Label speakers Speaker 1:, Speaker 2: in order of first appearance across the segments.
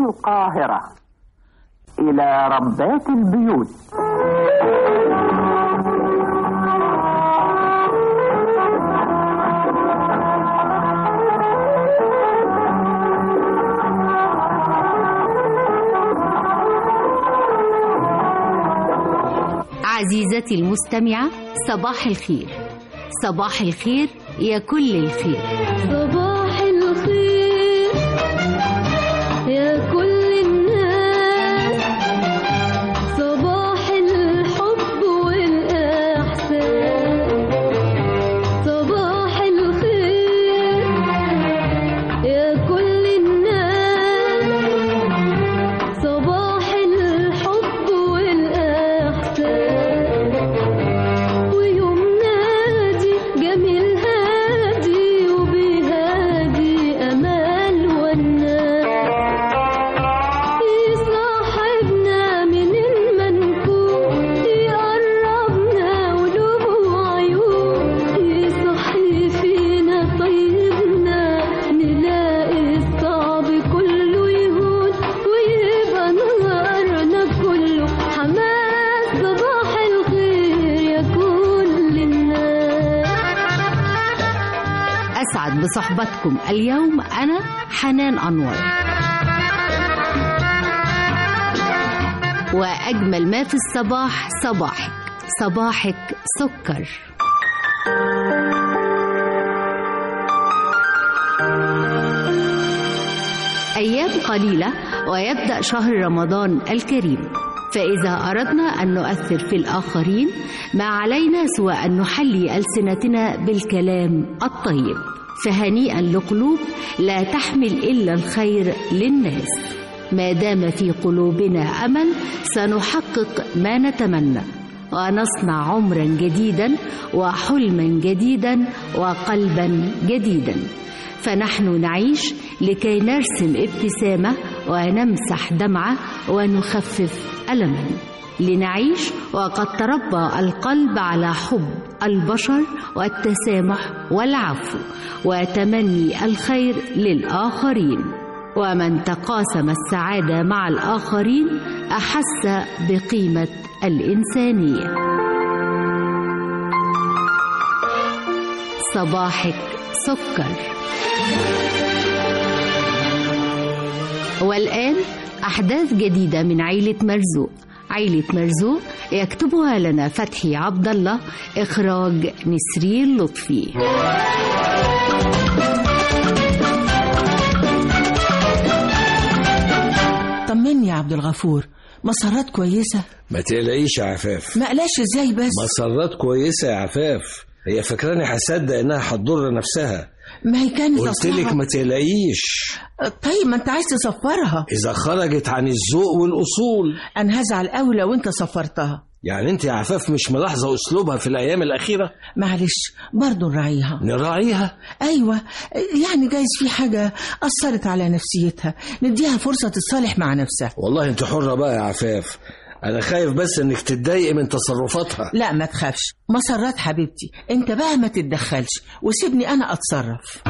Speaker 1: القاهرة إلى ربات البيوت
Speaker 2: عزيزتي المستمعة صباح الخير صباح الخير يا كل الخير
Speaker 3: صباح الخير يا كل الناس صباح الحب والإحسان صباح الخير يا كل الناس صباح الحب والإحسان ويوم نادي جميل هادي وبيهادي أمال والناس يصاحبنا من المنكوب يقربنا قلوب وعيون يصحي فينا طيبنا نلاقي الصعب كله يهون ويبقى نهارنا كله حماس صباح الخير يا كل الناس
Speaker 2: أسعد بصحبتكم اليوم أنا حنان أنور وأجمل ما في الصباح صباحك صباحك سكر أيام قليلة ويبدأ شهر رمضان الكريم فإذا أردنا أن نؤثر في الآخرين ما علينا سوى أن نحلي ألسنتنا بالكلام الطيب فهنيئا لقلوب لا تحمل إلا الخير للناس ما دام في قلوبنا أمل سنحقق ما نتمنى ونصنع عمرا جديدا وحلما جديدا وقلبا جديدا فنحن نعيش لكي نرسم ابتسامة ونمسح دمعة ونخفف ألما لنعيش وقد تربى القلب على حب البشر والتسامح والعفو وتمني الخير للآخرين ومن تقاسم السعادة مع الآخرين أحس بقيمة الإنسانية صباحك سكر والآن أحداث جديدة من عيلة مرزوق عيلة مرزوق يكتبها لنا فتحي عبد الله إخراج نسرين لطفي
Speaker 4: طمني يا عبد الغفور مسارات كويسة
Speaker 5: ما تقلقيش يا عفاف
Speaker 4: ما قلاش ازاي بس
Speaker 5: مسرات كويسة يا عفاف هي فاكراني هصدق انها هتضر نفسها
Speaker 4: ما هي كانت
Speaker 5: قلت لك
Speaker 4: أصلها-
Speaker 5: ما تقلقيش
Speaker 4: طيب ما انت عايز تسفرها
Speaker 5: اذا خرجت عن الذوق والاصول
Speaker 4: انا هزعل قوي لو انت سفرتها
Speaker 5: يعني انت يا عفاف مش ملاحظه اسلوبها في الايام الاخيره
Speaker 4: معلش برضه نراعيها
Speaker 5: نراعيها
Speaker 4: ايوه يعني جايز في حاجة اثرت على نفسيتها نديها فرصة تتصالح مع نفسها
Speaker 5: والله انت حره بقى يا عفاف انا خايف بس انك تتضايقي من تصرفاتها
Speaker 4: لا ما تخافش مسرات حبيبتي انت بقى ما تتدخلش وسيبني انا اتصرف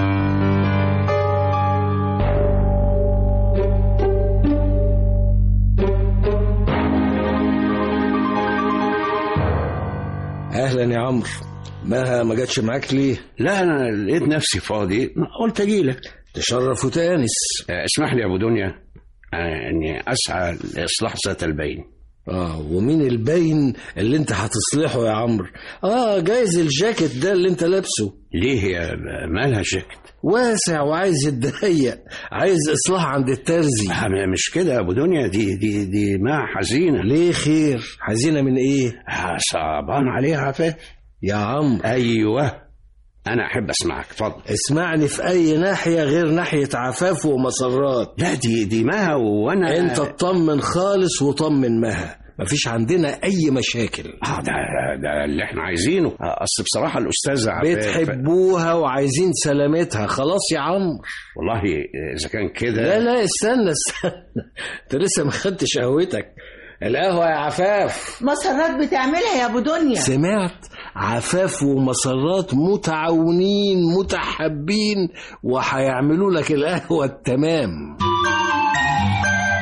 Speaker 5: اهلا يا عمرو ماها ما جاتش معاك ليه
Speaker 6: لا انا لقيت نفسي فاضي قلت اجي لك
Speaker 5: تشرف وتانس
Speaker 6: اسمح لي يا ابو دنيا آه، اني اسعى لاصلاح ذات البين
Speaker 5: اه ومين البين اللي انت هتصلحه يا عمرو اه جايز الجاكيت ده اللي انت لابسه
Speaker 6: ليه هي مالها جاكيت
Speaker 5: واسع وعايز يتضيق عايز اصلاح عند الترزي
Speaker 6: آه، مش كده يا ابو دنيا دي دي دي ما حزينه
Speaker 5: ليه خير حزينه من ايه
Speaker 6: آه، صعبان عليها عفاف
Speaker 5: يا عمرو
Speaker 6: ايوه انا احب اسمعك اتفضل
Speaker 5: اسمعني في اي ناحيه غير ناحيه عفاف ومسرات
Speaker 6: لا دي دي مها وانا
Speaker 5: انت اطمن خالص وطمن مها مفيش عندنا اي مشاكل
Speaker 6: اه ده ده اللي احنا عايزينه آه، اصل بصراحه الاستاذه عفاف
Speaker 5: بتحبوها وعايزين سلامتها خلاص يا عمرو
Speaker 6: والله اذا كان كده
Speaker 5: لا لا استنى استنى انت لسه ما خدتش قهوتك القهوه يا عفاف
Speaker 4: مسرات بتعملها يا ابو دنيا
Speaker 5: سمعت عفاف ومسرات متعاونين متحابين وهيعملوا لك القهوه التمام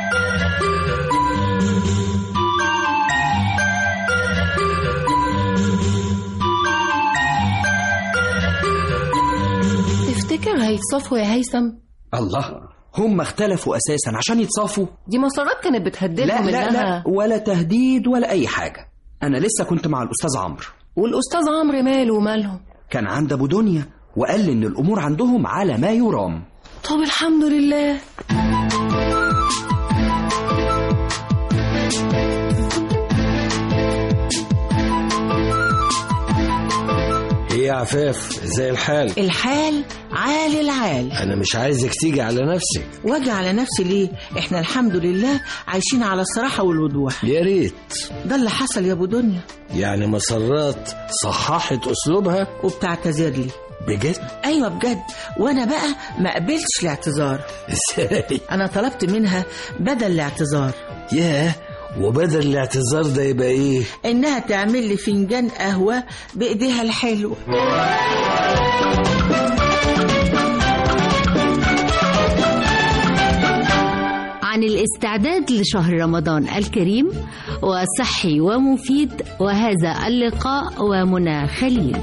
Speaker 7: يتصافوا يا هيثم
Speaker 8: الله هم اختلفوا اساسا عشان يتصافوا
Speaker 7: دي مسارات كانت
Speaker 8: لا
Speaker 7: بتهددهم
Speaker 8: لا
Speaker 7: انها
Speaker 8: لا ولا تهديد ولا اي حاجه انا لسه كنت مع الاستاذ عمرو
Speaker 7: والاستاذ عمرو ماله ومالهم
Speaker 8: كان عند ابو دنيا وقال لي ان الامور عندهم على ما يرام
Speaker 7: طب الحمد لله
Speaker 5: ايه يا عفاف زي الحال
Speaker 4: الحال عال العال
Speaker 5: انا مش عايزك تيجي على نفسك
Speaker 4: واجي على نفسي ليه احنا الحمد لله عايشين على الصراحة والوضوح
Speaker 5: يا ريت
Speaker 4: ده اللي حصل يا ابو دنيا
Speaker 5: يعني مسرات صححت اسلوبها
Speaker 4: وبتعتذر لي
Speaker 5: بجد
Speaker 4: ايوه بجد وانا بقى ما قبلتش الاعتذار
Speaker 5: ازاي
Speaker 4: انا طلبت منها بدل الاعتذار
Speaker 5: ياه وبدل الاعتذار ده يبقى ايه
Speaker 4: انها تعمل لي فنجان قهوة بايديها الحلوة
Speaker 2: عن الاستعداد لشهر رمضان الكريم وصحي ومفيد وهذا اللقاء ومنى خليل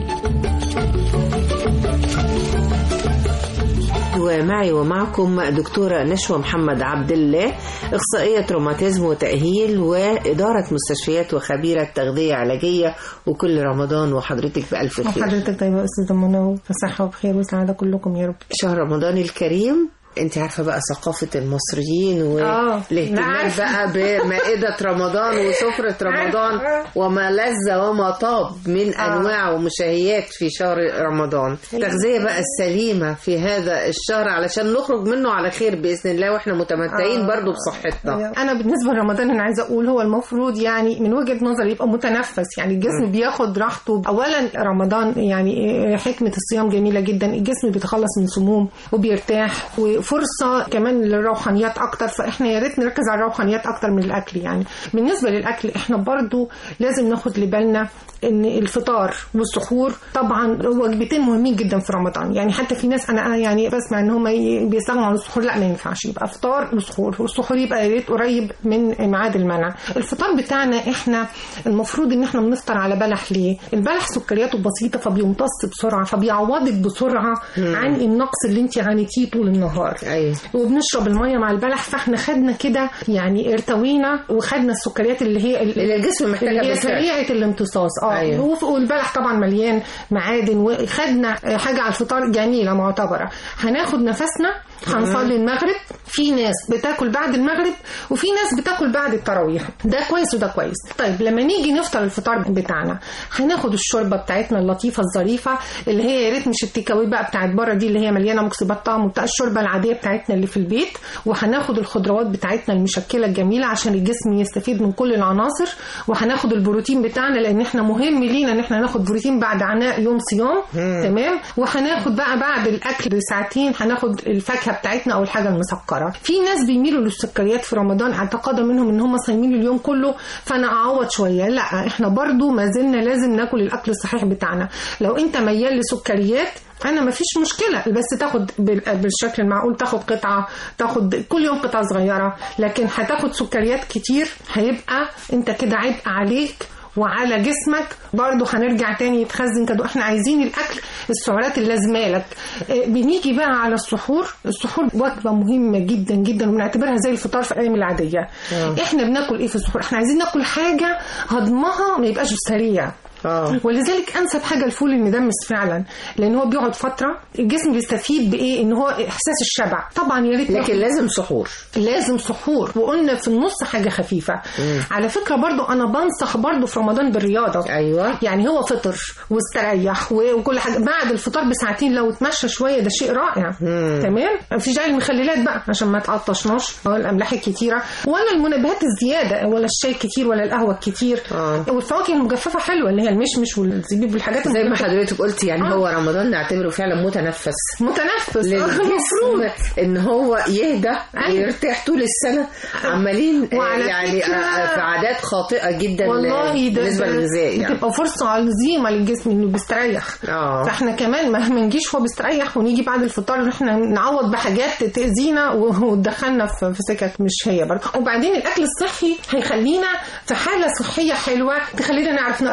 Speaker 9: ومعي ومعكم دكتورة نشوى محمد عبد الله إخصائية روماتيزم وتأهيل وإدارة مستشفيات وخبيرة تغذية علاجية وكل رمضان وحضرتك بألف خير
Speaker 10: وحضرتك طيبة يا أستاذة منى وصحة وبخير وسعادة كلكم يا رب
Speaker 9: شهر رمضان الكريم انت عارفة بقى ثقافة المصريين
Speaker 10: آه،
Speaker 9: والاهتمام
Speaker 10: لا عارفة.
Speaker 9: بقى بمائدة رمضان وسفرة رمضان وما لذ وما طاب من أنواع ومشاهيات في شهر رمضان التغذية بقى السليمة في هذا الشهر علشان نخرج منه على خير بإذن الله وإحنا متمتعين
Speaker 10: آه.
Speaker 9: برضو بصحتنا
Speaker 10: انا بالنسبه لرمضان انا عايزه اقول هو المفروض يعني من وجهه نظري يبقى متنفس يعني الجسم بياخد راحته اولا رمضان يعني حكمه الصيام جميله جدا الجسم بيتخلص من سموم وبيرتاح وفرصه كمان للروحانيات اكتر فاحنا يا ريت نركز على الروحانيات اكتر من الاكل يعني بالنسبه للاكل احنا برضو لازم ناخد لبالنا ان الفطار والسحور طبعا وجبتين مهمين جدا في رمضان يعني حتى في ناس انا يعني بسمع ان هم ي- بيستغنوا عن السحور لا ما ينفعش يبقى فطار وسحور والسحور يبقى يا ريت قريب من ميعاد المنع الفطار بتاعنا احنا المفروض ان احنا بنفطر على بلح ليه البلح سكرياته بسيطه فبيمتص بسرعه فبيعوضك بسرعه
Speaker 9: مم.
Speaker 10: عن النقص اللي انت عانيتيه طول النهار
Speaker 9: ايوه
Speaker 10: وبنشرب الميه مع البلح فاحنا خدنا كده يعني ارتوينا وخدنا السكريات اللي هي
Speaker 9: اللي الجسم محتاجها
Speaker 10: اللي هي
Speaker 9: بالفعل.
Speaker 10: سريعه الامتصاص اه
Speaker 9: أيوة.
Speaker 10: وف- والبلح طبعا مليان معادن وخدنا حاجه على الفطار جميله معتبره هناخد نفسنا هنصلي المغرب في ناس بتاكل بعد المغرب وفي ناس بتاكل بعد التراويح ده كويس وده كويس طيب لما نيجي نفطر الفطار بتاعنا هناخد الشوربه بتاعتنا اللطيفه الظريفه اللي هي يا ريت مش التيكاوي بقى بتاعت بره دي اللي هي مليانه مكسبات طعم وبتاع الشوربه العاديه بتاعتنا اللي في البيت وهناخد الخضروات بتاعتنا المشكله الجميله عشان الجسم يستفيد من كل العناصر وهناخد البروتين بتاعنا لان احنا مهم لينا ان احنا ناخد بروتين بعد عناء يوم صيام تمام وهناخد بقى بعد الاكل بساعتين هناخد الفاكهه بتاعتنا او الحاجه المسكره في ناس بيميلوا للسكريات في رمضان اعتقادا منهم ان هم صايمين اليوم كله فانا اعوض شويه لا احنا برضو ما زلنا لازم ناكل الاكل الصحيح بتاعنا لو انت ميال لسكريات انا ما فيش مشكله بس تاخد بال- بالشكل المعقول تاخد قطعه تاخد كل يوم قطعه صغيره لكن هتاخد سكريات كتير هيبقى انت كده عبء عليك وعلى جسمك برضه هنرجع تاني يتخزن كده احنا عايزين الاكل السعرات اللي لازمالك اه، بنيجي بقى على السحور السحور وجبه مهمه جدا جدا وبنعتبرها زي الفطار في الايام العاديه
Speaker 9: اه.
Speaker 10: احنا بناكل ايه في السحور احنا عايزين ناكل حاجه هضمها ما يبقاش سريع
Speaker 9: اه
Speaker 10: ولذلك انسب حاجه الفول المدمس فعلا لان هو بيقعد فتره الجسم بيستفيد بايه ان هو احساس الشبع طبعا يا ريت
Speaker 9: لكن
Speaker 10: ناخد-
Speaker 9: لازم سحور
Speaker 10: لازم سحور وقلنا في النص حاجه خفيفه على فكره برضو انا بنصح برضو في رمضان بالرياضه
Speaker 9: ايوه
Speaker 10: يعني هو فطر واستريح و- وكل حاجه بعد الفطار بساعتين لو اتمشى شويه ده شيء رائع تمام مفيش داعي المخللات بقى عشان ما تعطشناش ولا الاملاح الكتيره ولا المنبهات الزياده ولا الشاي الكتير ولا القهوه الكتير
Speaker 9: آه.
Speaker 10: والفواكه المجففه حلوه اللي هي المشمش والزبيب والحاجات
Speaker 9: زي ما
Speaker 10: المجففة.
Speaker 9: حضرتك قلت يعني
Speaker 10: آه.
Speaker 9: هو رمضان نعتبره فعلا متنفس
Speaker 10: متنفس
Speaker 9: للجسم ان هو يهدى ويرتاح طول السنه عمالين آه،
Speaker 10: وعلى
Speaker 9: يعني
Speaker 10: فكرة-
Speaker 9: آه، في عادات خاطئه جدا
Speaker 10: والله ده
Speaker 9: بالنسبه
Speaker 10: ده
Speaker 9: للغذاء يعني
Speaker 10: بتبقى فرصه عظيمه للجسم انه بيستريح
Speaker 9: اه
Speaker 10: فاحنا كمان ما ما نجيش هو بيستريح ونيجي بعد الفطار ان احنا نعوض بحاجات تاذينا و- وتدخلنا في في سكك مش هي برضه وبعدين الاكل الصحي هيخلينا في حاله صحيه حلوه تخلينا نعرف نقرا قران كويس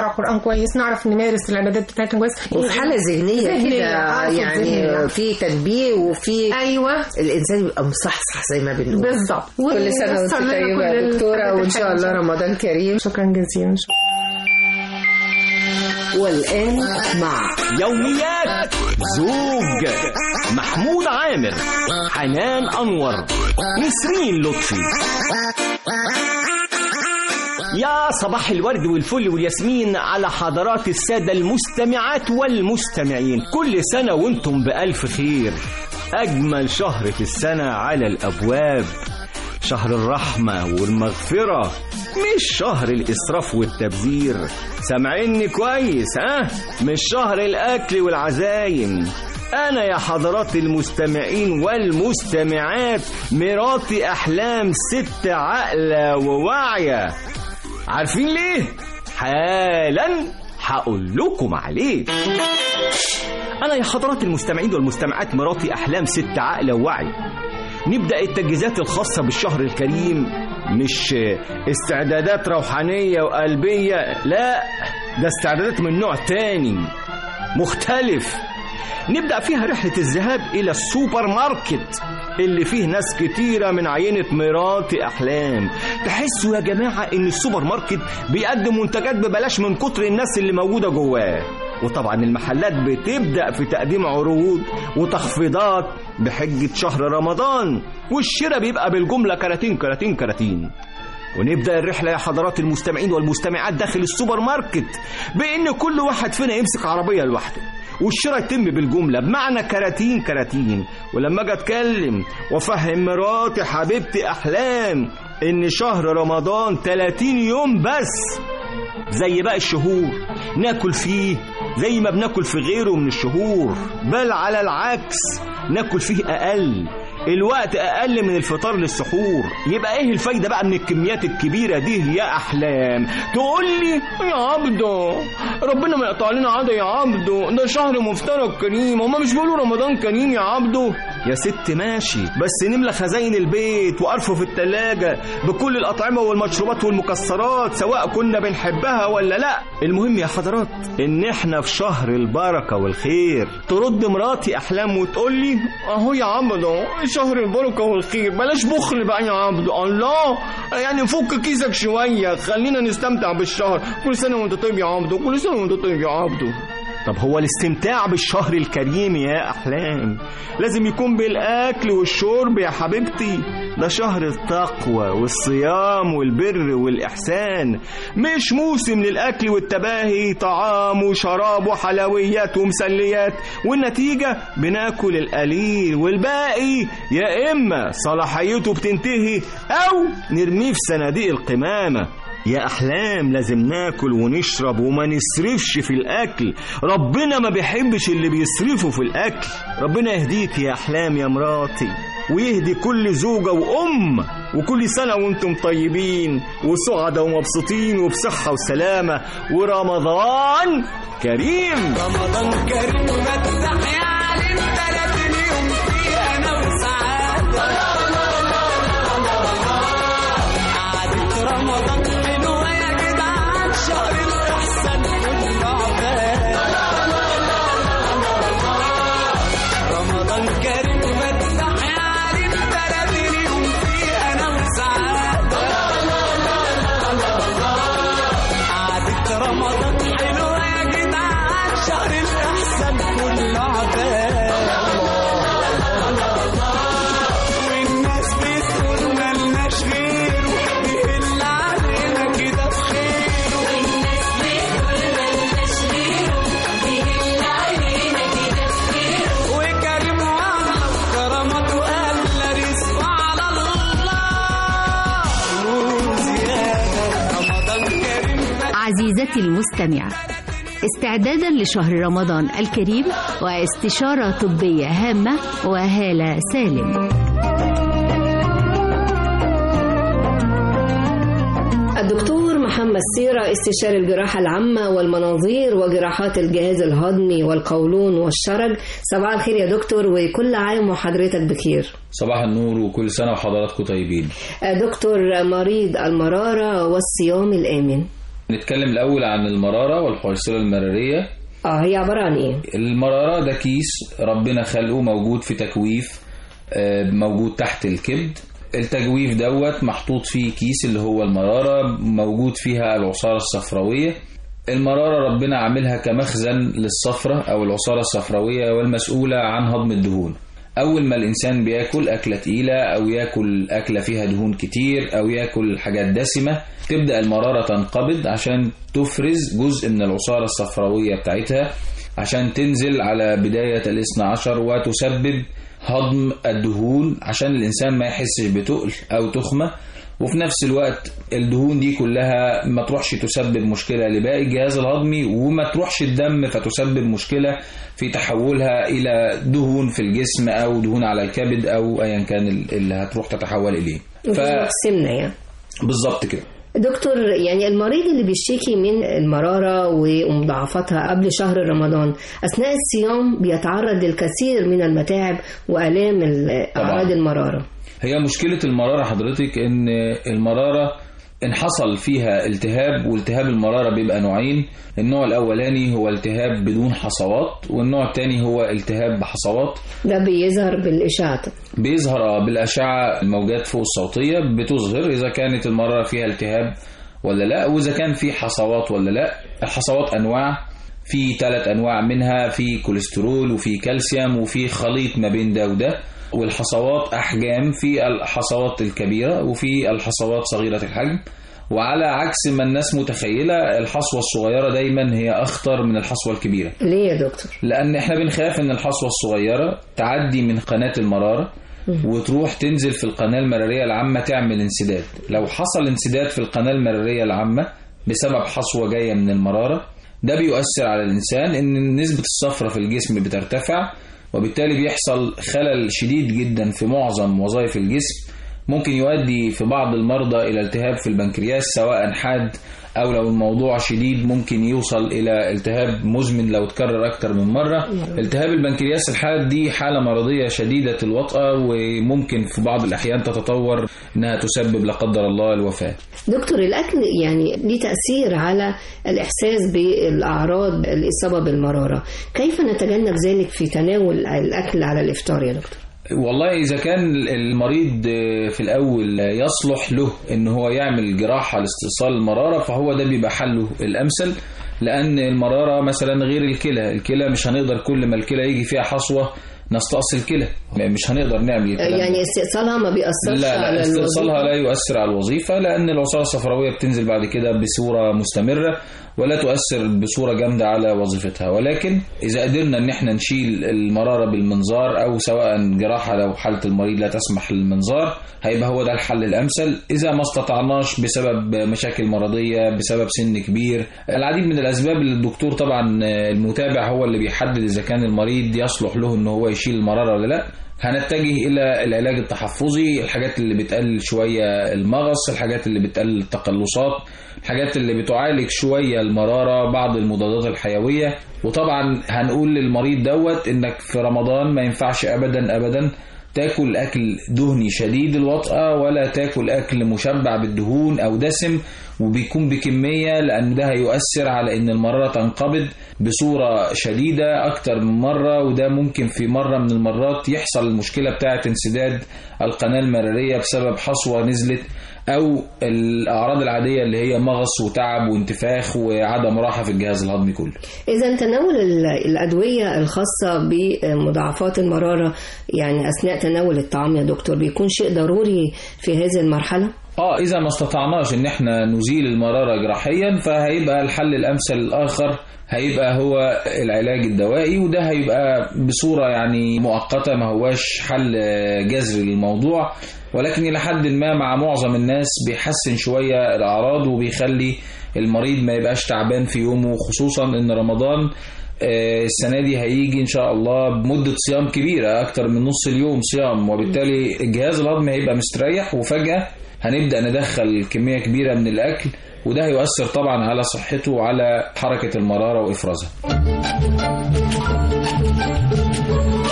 Speaker 10: كويس نعرف نمارس العبادات بتاعتنا كويس
Speaker 9: وفي حالة ذهنية كده
Speaker 10: آه، في
Speaker 9: يعني
Speaker 10: ذهنية.
Speaker 9: في تنبيه وفي
Speaker 10: ايوه
Speaker 9: الانسان يبقى مصحصح زي ما بنقول
Speaker 10: بالظبط
Speaker 9: كل سنة وانت
Speaker 10: ويسر لنا
Speaker 9: طيبة
Speaker 10: كل
Speaker 9: يا دكتورة
Speaker 10: الحاجات
Speaker 9: وان شاء الله
Speaker 10: الحلوة.
Speaker 9: رمضان كريم
Speaker 10: شكرا جزيلا
Speaker 11: والآن مع
Speaker 12: يوميات زوج محمود عامر حنان أنور نسرين لطفي يا صباح الورد والفل والياسمين على حضرات السادة المستمعات والمستمعين كل سنة وانتم بألف خير أجمل شهر في السنة على الأبواب شهر الرحمة والمغفرة مش شهر الإسراف والتبذير سامعيني كويس ها مش شهر الأكل والعزايم أنا يا حضرات المستمعين والمستمعات مراتي أحلام ست عاقلة وواعية عارفين ليه؟ حالا هقول لكم عليه أنا يا حضرات المستمعين والمستمعات مراتي أحلام ست عاقلة ووعي نبدأ التجهيزات الخاصة بالشهر الكريم مش استعدادات روحانية وقلبية لا ده استعدادات من نوع تاني مختلف نبدأ فيها رحلة الذهاب إلى السوبر ماركت اللي فيه ناس كتيرة من عينة مراتي أحلام تحسوا يا جماعة إن السوبر ماركت بيقدم منتجات ببلاش من كتر الناس اللي موجودة جواه وطبعا المحلات بتبدأ في تقديم عروض وتخفيضات بحجة شهر رمضان والشراء بيبقى بالجملة كراتين كراتين كراتين ونبدأ الرحلة يا حضرات المستمعين والمستمعات داخل السوبر ماركت بإن كل واحد فينا يمسك عربية لوحده والشراء يتم بالجملة بمعنى كراتين كراتين ولما أجي أتكلم وأفهم مراتي حبيبتي أحلام إن شهر رمضان 30 يوم بس زي باقي الشهور ناكل فيه زي ما بناكل في غيره من الشهور بل على العكس ناكل فيه أقل الوقت أقل من الفطار للسحور يبقى إيه الفايدة بقى من الكميات الكبيرة دي يا أحلام تقول لي يا عبدو ربنا ما يقطع لنا عادة يا عبدو ده شهر مفترج كريم هما مش بيقولوا رمضان كريم يا عبدو يا ست ماشي بس نملى خزاين البيت وأرفف التلاجة بكل الأطعمة والمشروبات والمكسرات سواء كنا بنحبها ولا لا المهم يا حضرات إن إحنا في شهر البركة والخير ترد مراتي أحلام وتقول لي أهو يا عبدو شهر البركة والخير بلاش بخل بقى يا عبدو الله يعني فك كيسك شوية خلينا نستمتع بالشهر كل سنة وانت طيب يا عبدو كل سنة وانت طيب يا عبدو طب هو الاستمتاع بالشهر الكريم يا أحلام لازم يكون بالأكل والشرب يا حبيبتي ده شهر التقوى والصيام والبر والإحسان مش موسم للأكل والتباهي طعام وشراب وحلويات ومسليات والنتيجة بناكل القليل والباقي يا إما صلاحيته بتنتهي أو نرميه في صناديق القمامة يا أحلام لازم ناكل ونشرب وما نسرفش في الأكل ربنا ما بيحبش اللي بيسرفوا في الأكل ربنا يهديك يا أحلام يا مراتي ويهدي كل زوجة وأم وكل سنة وانتم طيبين وسعداء ومبسوطين وبصحة وسلامة ورمضان كريم
Speaker 13: رمضان كريم فتح يا علم ثلاثين يوم فيه انا وسعادة قعدة رمضان حلوة يا جدعان شهر الإحسان كله عباد رمضان كريم فتح يا علم ثلاثين يوم فيه انا وسعادة قعدة رمضان حلوة يا جدعان شهر الإحسان كله عباد والناس بتقول ملناش غيره بيهل علينا كده بخيره والناس بتقول ملناش غيره بيهل علينا كده بخيره وكريم والله وكرمته قال رزقه على الله نور زيادة رمضان كريم
Speaker 2: عزيزتي المستمعة استعدادا لشهر رمضان الكريم واستشارة طبية هامة وهالة سالم
Speaker 11: الدكتور محمد سيرة استشاري الجراحة العامة والمناظير وجراحات الجهاز الهضمي والقولون والشرج صباح الخير يا دكتور وكل عام وحضرتك بخير
Speaker 14: صباح النور وكل سنة وحضراتكم طيبين
Speaker 11: دكتور مريض المرارة والصيام الآمن
Speaker 14: نتكلم الأول عن المرارة والحويصلة المرارية
Speaker 11: اه هي عبارة عن ايه؟
Speaker 14: المرارة ده كيس ربنا خلقه موجود في تجويف آه، موجود تحت الكبد التجويف دوت محطوط فيه كيس اللي هو المرارة موجود فيها العصارة الصفراوية المرارة ربنا عاملها كمخزن للصفرة أو العصارة الصفراوية والمسؤولة عن هضم الدهون أول ما الإنسان بياكل أكلة تقيلة أو ياكل أكلة فيها دهون كتير أو ياكل حاجات دسمة تبدأ المرارة تنقبض عشان تفرز جزء من العصارة الصفراوية بتاعتها عشان تنزل على بداية الاثنى عشر وتسبب هضم الدهون عشان الإنسان ما يحسش بتقل أو تخمة وفي نفس الوقت الدهون دي كلها ما تروحش تسبب مشكلة لباقي الجهاز الهضمي وما تروحش الدم فتسبب مشكلة في تحولها إلى دهون في الجسم أو دهون على الكبد أو أيا كان اللي هتروح تتحول إليه ف...
Speaker 11: سمنة يعني
Speaker 14: بالظبط كده
Speaker 11: دكتور يعني المريض اللي بيشتكي من المرارة ومضاعفاتها قبل شهر رمضان أثناء الصيام بيتعرض للكثير من المتاعب وآلام ال- أعراض المرارة
Speaker 14: هي مشكلة المرارة حضرتك ان المرارة ان حصل فيها التهاب والتهاب المرارة بيبقى نوعين النوع الاولاني هو التهاب بدون حصوات والنوع الثاني هو التهاب بحصوات
Speaker 11: ده بيظهر بالإشاعة
Speaker 14: بيظهر بالأشعة الموجات فوق الصوتية بتظهر إذا كانت المرارة فيها التهاب ولا لا وإذا كان في حصوات ولا لا الحصوات أنواع في ثلاث أنواع منها في كوليسترول وفي كالسيوم وفي خليط ما بين ده وده والحصوات أحجام في الحصوات الكبيرة وفي الحصوات صغيرة الحجم وعلى عكس ما الناس متخيلة الحصوة الصغيرة دايما هي أخطر من الحصوة الكبيرة
Speaker 11: ليه يا دكتور؟
Speaker 14: لأن احنا بنخاف إن الحصوة الصغيرة تعدي من قناة المرارة وتروح تنزل في القناة المرارية العامة تعمل انسداد لو حصل انسداد في القناة المرارية العامة بسبب حصوة جاية من المرارة ده بيؤثر على الإنسان إن نسبة الصفرة في الجسم بترتفع وبالتالي بيحصل خلل شديد جدا في معظم وظائف الجسم ممكن يؤدي في بعض المرضى إلى التهاب في البنكرياس سواء حاد أو لو الموضوع شديد ممكن يوصل إلى التهاب مزمن لو اتكرر أكتر من مرة التهاب البنكرياس الحاد دي حالة مرضية شديدة الوطأة وممكن في بعض الأحيان تتطور إنها تسبب لا قدر الله الوفاة
Speaker 11: دكتور الأكل يعني ليه تأثير على الإحساس بالأعراض الإصابة بالمرارة كيف نتجنب ذلك في تناول الأكل على الإفطار يا دكتور؟
Speaker 14: والله إذا كان المريض في الأول يصلح له إن هو يعمل جراحة لاستئصال المرارة فهو ده بيبقى حله الأمثل لأن المرارة مثلا غير الكلى الكلى مش هنقدر كل ما الكلى يجي فيها حصوة نستأصل الكلى مش هنقدر نعمل الكلام ده.
Speaker 11: يعني استئصالها ما بيأثرش
Speaker 14: لا
Speaker 11: على
Speaker 14: لا استئصالها
Speaker 11: الوظيفة؟
Speaker 14: لا يؤثر على الوظيفة لأن العصارة الصفراوية بتنزل بعد كده بصورة مستمرة ولا تؤثر بصورة جامدة على وظيفتها ولكن إذا قدرنا إن احنا نشيل المرارة بالمنظار أو سواء جراحة لو حالة المريض لا تسمح للمنظار هيبقى هو ده الحل الأمثل إذا ما استطعناش بسبب مشاكل مرضية بسبب سن كبير العديد من الأسباب اللي الدكتور طبعا المتابع هو اللي بيحدد إذا كان المريض يصلح له إن هو يشيل المرارة ولا لا هنتجه الى العلاج التحفظي الحاجات اللي بتقلل شويه المغص الحاجات اللي بتقلل التقلصات الحاجات اللي بتعالج شويه المراره بعض المضادات الحيويه وطبعا هنقول للمريض دوت انك في رمضان ما ينفعش ابدا ابدا تاكل اكل دهني شديد الوطأة ولا تاكل اكل مشبع بالدهون او دسم وبيكون بكمية لان ده هيؤثر على ان المرارة تنقبض بصورة شديدة اكتر من مرة وده ممكن في مرة من المرات يحصل المشكلة بتاعة انسداد القناة المرارية بسبب حصوة نزلت او الاعراض العادية اللي هي مغص وتعب وانتفاخ وعدم راحة في الجهاز الهضمي كله
Speaker 11: إذا تناول ال- الأدوية الخاصة بمضاعفات المرارة يعني أثناء تناول الطعام يا دكتور بيكون شيء ضروري في هذه المرحلة؟
Speaker 14: اه اذا ما استطعناش ان احنا نزيل المرارة جراحيا فهيبقى الحل الامثل الاخر هيبقى هو العلاج الدوائي وده هيبقى بصورة يعني مؤقتة ما هواش حل جذري للموضوع ولكن إلى حد ما مع معظم الناس بيحسن شوية الأعراض وبيخلي المريض ما يبقاش تعبان في يومه خصوصا إن رمضان آه، السنة دي هيجي إن شاء الله بمدة صيام كبيرة أكتر من نص اليوم صيام وبالتالي الجهاز الهضمي هيبقى مستريح وفجأة هنبدأ ندخل كمية كبيرة من الأكل وده هيؤثر طبعا على صحته وعلى حركة المرارة وإفرازها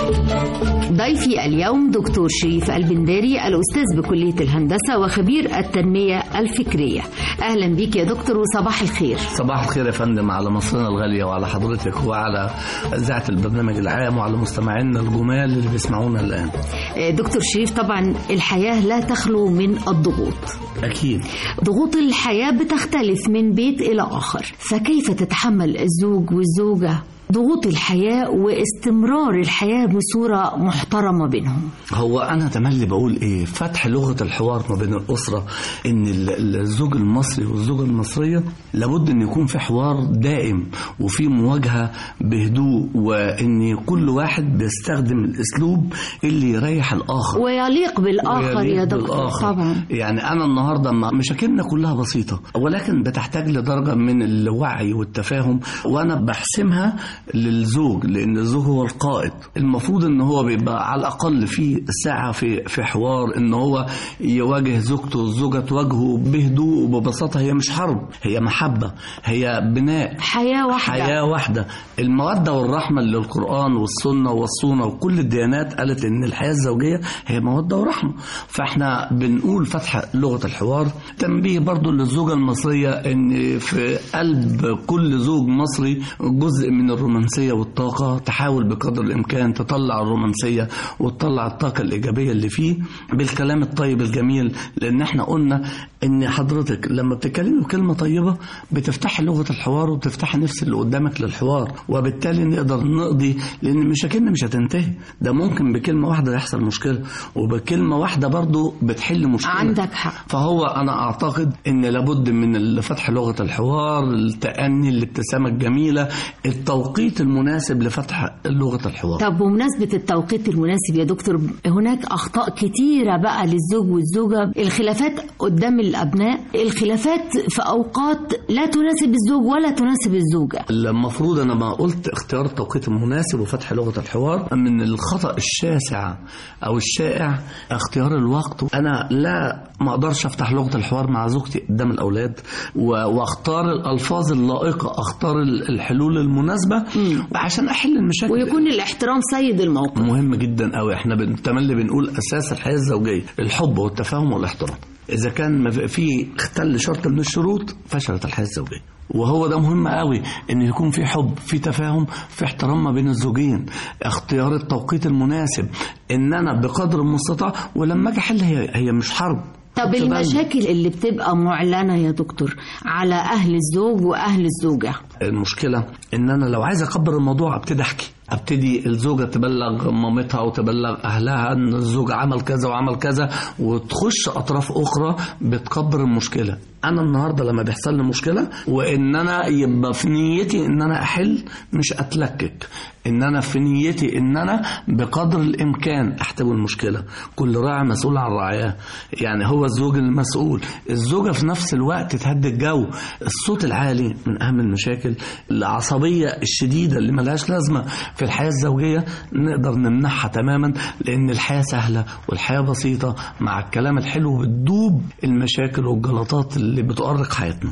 Speaker 2: ضيفي اليوم دكتور شريف البنداري الأستاذ بكلية الهندسة وخبير التنمية الفكرية أهلا بك يا دكتور وصباح الخير
Speaker 15: صباح الخير يا فندم على مصرنا الغالية وعلى حضرتك وعلى إذاعة البرنامج العام وعلى مستمعينا الجمال اللي بيسمعونا الآن
Speaker 2: دكتور شريف طبعا الحياة لا تخلو من الضغوط
Speaker 15: أكيد
Speaker 2: ضغوط الحياة بتختلف من بيت إلى آخر فكيف تتحمل الزوج والزوجة ضغوط الحياة واستمرار الحياة بصورة محترمة بينهم
Speaker 15: هو أنا تملي بقول إيه فتح لغة الحوار ما بين الأسرة إن ال- الزوج المصري والزوجة المصرية لابد إن يكون في حوار دائم وفي مواجهة بهدوء وإن كل واحد بيستخدم الأسلوب اللي يريح الآخر
Speaker 2: ويليق بالآخر
Speaker 15: ويليق
Speaker 2: يا دكتور
Speaker 15: بالآخر.
Speaker 2: طبعا
Speaker 15: يعني أنا النهاردة ما- مشاكلنا كلها بسيطة ولكن بتحتاج لدرجة من الوعي والتفاهم وأنا بحسمها للزوج لأن الزوج هو القائد المفروض إن هو بيبقى على الأقل في ساعة في في حوار إن هو يواجه زوجته الزوجة تواجهه بهدوء وببساطة هي مش حرب هي محبة هي بناء
Speaker 2: حياة واحدة
Speaker 15: حياة واحدة المودة والرحمة اللي القرآن والسنة والصونة وكل الديانات قالت إن الحياة الزوجية هي مودة ورحمة فإحنا بنقول فتح لغة الحوار تنبيه برضو للزوجة المصرية إن في قلب كل زوج مصري جزء من الرومانسية والطاقة تحاول بقدر الإمكان تطلع الرومانسية وتطلع الطاقة الإيجابية اللي فيه بالكلام الطيب الجميل لأن إحنا قلنا إن حضرتك لما بتتكلمي بكلمة طيبة بتفتحي لغة الحوار وبتفتحي نفس اللي قدامك للحوار وبالتالي نقدر نقضي لأن مشاكلنا مش هتنتهي ده ممكن بكلمة واحدة يحصل مشكلة وبكلمة واحدة برضو بتحل مشكلة
Speaker 2: عندك حق
Speaker 15: فهو أنا أعتقد إن لابد من فتح لغة الحوار التأني الابتسامة الجميلة التوقيت المناسب لفتح لغة الحوار
Speaker 2: طب بمناسبة التوقيت المناسب يا دكتور هناك أخطاء كتيرة بقى للزوج والزوجة الخلافات قدام الأبناء الخلافات في أوقات لا تناسب الزوج ولا تناسب الزوجة
Speaker 15: المفروض انا ما قلت اختيار التوقيت المناسب وفتح لغه الحوار من الخطا الشاسع او الشائع اختيار الوقت انا لا ما اقدرش افتح لغه الحوار مع زوجتي قدام الاولاد و- واختار الالفاظ اللائقه اختار ال- الحلول المناسبه عشان احل المشاكل
Speaker 2: ويكون الاحترام سيد الموقف
Speaker 15: مهم جدا قوي احنا بنتملي بنقول اساس الحياه الزوجيه الحب والتفاهم والاحترام اذا كان ما في اختل شرط من الشروط فشلت الحياه الزوجيه وهو ده مهم قوي ان يكون في حب في تفاهم في احترام ما بين الزوجين اختيار التوقيت المناسب ان انا بقدر المستطاع ولما اجي احل هي هي مش حرب
Speaker 2: طب
Speaker 15: تبان.
Speaker 2: المشاكل اللي بتبقى معلنة يا دكتور على أهل الزوج وأهل الزوجة
Speaker 15: المشكلة ان انا لو عايز اكبر الموضوع ابتدي احكي ابتدي الزوجة تبلغ مامتها وتبلغ اهلها ان الزوج عمل كذا وعمل كذا وتخش اطراف اخرى بتكبر المشكلة انا النهاردة لما بيحصل لي مشكلة وان انا يبقى في نيتي ان انا احل مش اتلكك ان انا في نيتي ان انا بقدر الامكان احتوي المشكلة كل راعي مسؤول عن رعاياه يعني هو الزوج المسؤول الزوجة في نفس الوقت تهدي الجو الصوت العالي من اهم المشاكل العصبية الشديدة اللي ملهاش لازمة في الحياة الزوجية نقدر نمنعها تماما لان الحياة سهلة والحياة بسيطة مع الكلام الحلو بتدوب المشاكل والجلطات اللي بتؤرق حياتنا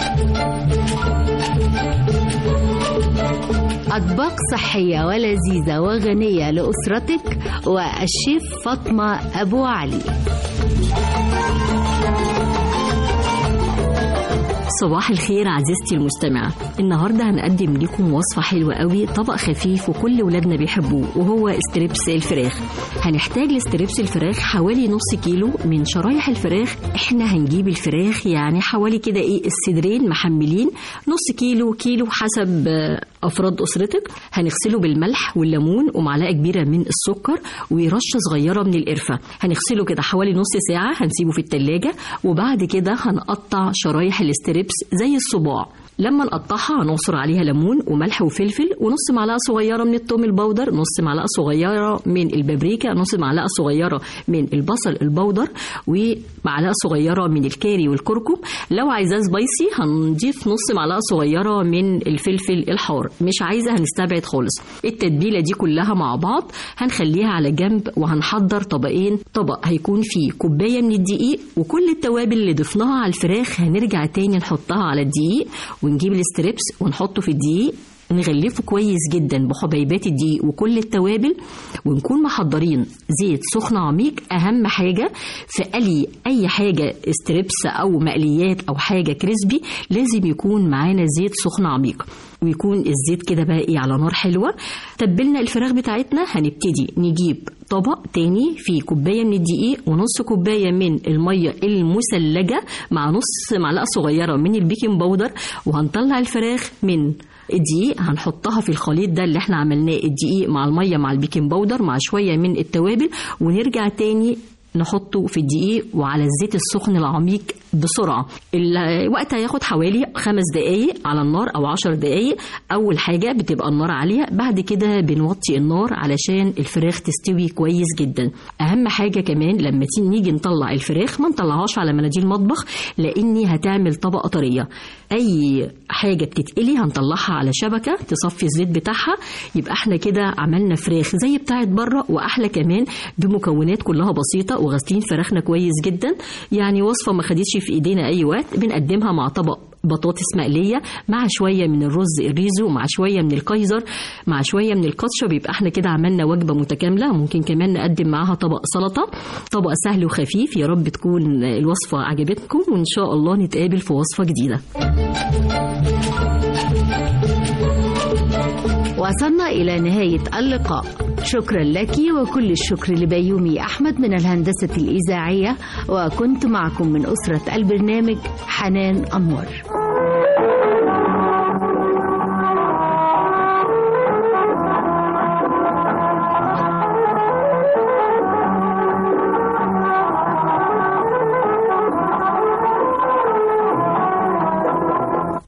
Speaker 2: أطباق صحية ولذيذة وغنية لأسرتك والشيف فاطمة أبو علي
Speaker 16: صباح الخير عزيزتي المستمعة النهاردة هنقدم لكم وصفة حلوة قوي طبق خفيف وكل ولادنا بيحبوه وهو استريبس الفراخ هنحتاج لاستريبس الفراخ حوالي نص كيلو من شرايح الفراخ احنا هنجيب الفراخ يعني حوالي كده ايه الصدرين محملين نص كيلو كيلو حسب آه، افراد اسرتك هنغسله بالملح والليمون ومعلقه كبيره من السكر ورشه صغيره من القرفه هنغسله كده حوالي نص ساعه هنسيبه في التلاجة وبعد كده هنقطع شرايح الاستريبس زي الصباع لما نقطعها هنعصر عليها ليمون وملح وفلفل ونص معلقه صغيره من الثوم البودر نص معلقه صغيره من البابريكا نص معلقه صغيره من البصل البودر ومعلقه صغيره من الكاري والكركم لو عايزاه سبايسي هنضيف نص معلقه صغيره من الفلفل الحار مش عايزه هنستبعد خالص التتبيله دي كلها مع بعض هنخليها على جنب وهنحضر طبقين طبق هيكون فيه كوبايه من الدقيق وكل التوابل اللي ضفناها على الفراخ هنرجع تاني نحطها على الدقيق ونجيب الاستريبس ونحطه في الدقيق نغلفه كويس جدا بحبيبات الدقيق وكل التوابل ونكون محضرين زيت سخن عميق اهم حاجه في قلي اي حاجه ستريبس او مقليات او حاجه كريسبي لازم يكون معانا زيت سخن عميق ويكون الزيت كده بقى ايه على نار حلوه تبلنا الفراخ بتاعتنا هنبتدي نجيب طبق تاني فيه كوبايه من الدقيق ونص كوبايه من الميه المثلجه مع نص معلقه صغيره من البيكنج باودر وهنطلع الفراخ من الدقيق هنحطها في الخليط ده اللي احنا عملناه الدقيق مع الميه مع البيكنج باودر مع شويه من التوابل ونرجع تاني نحطه في الدقيق وعلى الزيت السخن العميق بسرعة الوقت هياخد حوالي خمس دقايق على النار أو عشر دقايق أول حاجة بتبقى النار عالية بعد كده بنوطي النار علشان الفراخ تستوي كويس جدا أهم حاجة كمان لما نيجي نطلع الفراخ ما نطلعهاش على مناديل مطبخ لأني هتعمل طبقة طرية أي حاجة بتتقلي هنطلعها على شبكة تصفي الزيت بتاعها يبقى احنا كده عملنا فراخ زي بتاعت بره وأحلى كمان بمكونات كلها بسيطة وغاسلين فراخنا كويس جدا يعني وصفة ما خدتش في ايدينا اي وقت بنقدمها مع طبق بطاطس مقلية مع شوية من الرز الريزو مع شوية من الكايزر مع شوية من الكاتشب يبقى احنا كده عملنا وجبة متكاملة ممكن كمان نقدم معاها طبق سلطة طبق سهل وخفيف يا رب تكون الوصفة عجبتكم وإن شاء الله نتقابل في وصفة جديدة
Speaker 2: وصلنا إلى نهاية اللقاء شكرا لك وكل الشكر لبيومي أحمد من الهندسة الإذاعية وكنت معكم من أسرة البرنامج حنان أنور